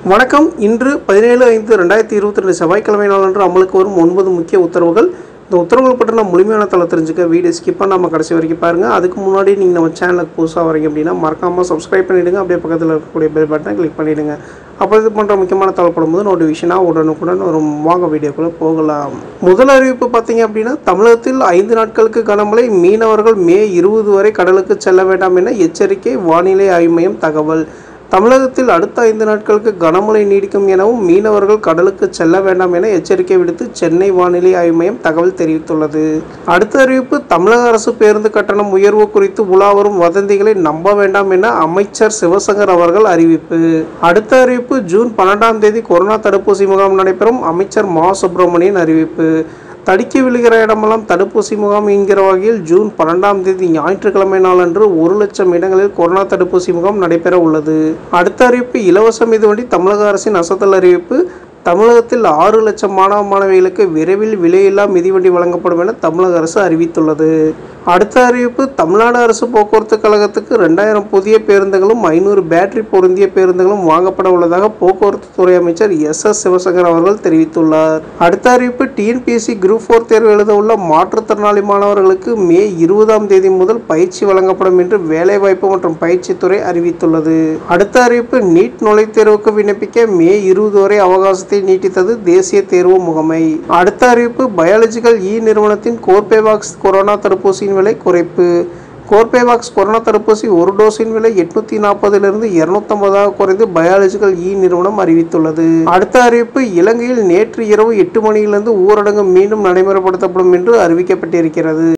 வணக்கம் இன்று பதினேழு ஐந்து ரெண்டாயிரத்தி இருபத்தி ரெண்டு செவ்வாய்க்கிழமை நாளன்று அமலுக்கு வரும் ஒன்பது முக்கிய உத்தரவுகள் இந்த உத்தரவுகள் பற்றின முழுமையான தலை தெரிஞ்சுக்க வீடியோ ஸ்கிப் பண்ணாமல் கடைசி வரைக்கும் பாருங்கள் அதுக்கு முன்னாடி நீங்கள் நம்ம சேனலுக்கு புதுசாக வரீங்க அப்படின்னா மறக்காமல் சப்ஸ்கிரைப் பண்ணிவிடுங்க அப்படியே பக்கத்தில் இருக்கக்கூடிய பெல் பட்டனை கிளிக் பண்ணிவிடுங்க அப்போ இது போன்ற முக்கியமான தகவல் போது நோட்டிஃபிகேஷனாக உடனுக்குடன் வரும் வாங்க வீடியோக்குள்ளே போகலாம் முதல் அறிவிப்பு பார்த்தீங்க அப்படின்னா தமிழகத்தில் ஐந்து நாட்களுக்கு கனமழை மீனவர்கள் மே இருபது வரை கடலுக்கு செல்ல வேண்டாம் என எச்சரிக்கை வானிலை ஆய்வு மையம் தகவல் தமிழகத்தில் அடுத்த ஐந்து நாட்களுக்கு கனமழை நீடிக்கும் எனவும் மீனவர்கள் கடலுக்கு செல்ல வேண்டாம் என எச்சரிக்கை விடுத்து சென்னை வானிலை ஆய்வு மையம் தகவல் தெரிவித்துள்ளது அடுத்த அறிவிப்பு தமிழக அரசு பேருந்து கட்டணம் உயர்வு குறித்து உலா வரும் வதந்திகளை நம்ப வேண்டாம் என அமைச்சர் சிவசங்கர் அவர்கள் அறிவிப்பு அடுத்த அறிவிப்பு ஜூன் பன்னெண்டாம் தேதி கொரோனா தடுப்பூசி முகாம் நடைபெறும் அமைச்சர் மா சுப்பிரமணியன் அறிவிப்பு தடுக்கி விழுகிற இடமெல்லாம் தடுப்பூசி முகாம் என்கிற வகையில் ஜூன் பன்னெண்டாம் தேதி ஞாயிற்றுக்கிழமை நாளன்று ஒரு லட்சம் இடங்களில் கொரோனா தடுப்பூசி முகாம் நடைபெற உள்ளது அடுத்த அறிவிப்பு இலவச மிதிவண்டி தமிழக அரசின் அசத்தல் அறிவிப்பு தமிழகத்தில் ஆறு லட்சம் மாணவ மாணவிகளுக்கு விரைவில் விலையில்லா மிதிவண்டி வழங்கப்படும் என தமிழக அரசு அறிவித்துள்ளது அடுத்த அறிவிப்பு தமிழ்நாடு அரசு போக்குவரத்து கழகத்துக்கு ரெண்டாயிரம் புதிய பேருந்துகளும் ஐநூறு பேட்டரி பொருந்திய பேருந்துகளும் வாங்கப்பட உள்ளதாக போக்குவரத்து துறை அமைச்சர் எஸ் எஸ் சிவசங்கர் அவர்கள் தெரிவித்துள்ளார் அடுத்த அறிவிப்பு டிஎன்பிஎஸ்சி குரூப் ஃபோர் தேர்வு எழுத உள்ள மாற்றுத்திறனாளி மாணவர்களுக்கு மே இருபதாம் தேதி முதல் பயிற்சி வழங்கப்படும் என்று வேலைவாய்ப்பு மற்றும் பயிற்சித்துறை அறிவித்துள்ளது அடுத்த அறிவிப்பு நீட் நுழைவுத் தேர்வுக்கு விண்ணப்பிக்க மே இருபது வரை அவகாசத்தை நீட்டித்தது தேசிய தேர்வு முகமை அடுத்த அறிவிப்பு பயாலஜிக்கல் இ நிறுவனத்தின் கோர்பேவாக்ஸ் கொரோனா தடுப்பூசியின் விலை குறைப்பு கோர்பேவாக்ஸ் கொரோனா தடுப்பூசி ஒரு டோஸின் விலை எட்நூத்தி நாற்பதிலிருந்து இருநூத்தம்பதாக குறைந்து பயாலஜிக்கல் இ நிறுவனம் அறிவித்துள்ளது அடுத்த அறிவிப்பு இலங்கையில் நேற்று இரவு எட்டு மணியிலிருந்து ஊரடங்கு மீண்டும் நடைமுறைப்படுத்தப்படும் என்று அறிவிக்கப்பட்டிருக்கிறது